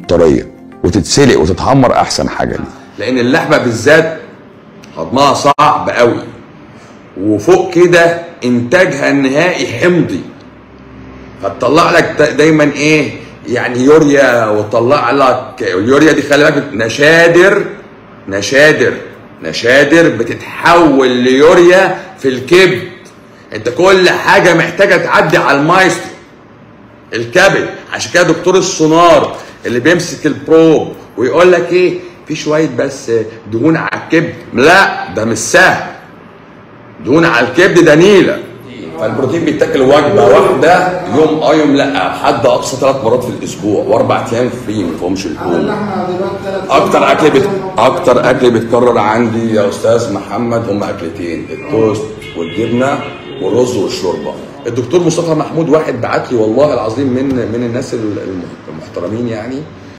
طريه وتتسلق وتتحمر احسن حاجه دي لان اللحمه بالذات هضمها صعب قوي وفوق كده انتاجها النهائي حمضي فتطلع لك دا- دايما ايه يعني يوريا وتطلع لك اليوريا دي خلي بالك نشادر نشادر نشادر بتتحول ليوريا في الكبد انت كل حاجه محتاجه تعدي على المايسترو الكبد عشان كده دكتور السونار اللي بيمسك البروب ويقول لك ايه في شويه بس دهون على الكبد لا ده مش سهل دهون على الكبد ده نيله فالبروتين بيتاكل وجبه واحده يوم اه يوم لا حد اقصى ثلاث مرات في الاسبوع واربع ايام فري ما فيهمش على لحوم اللحمه دلوقتي ثلاث اكتر اكل بت... اكتر اكل بيتكرر عندي يا استاذ محمد هم اكلتين التوست والجبنه والرز والشوربه الدكتور مصطفى محمود واحد بعت لي والله العظيم من من الناس الم- المحترمين يعني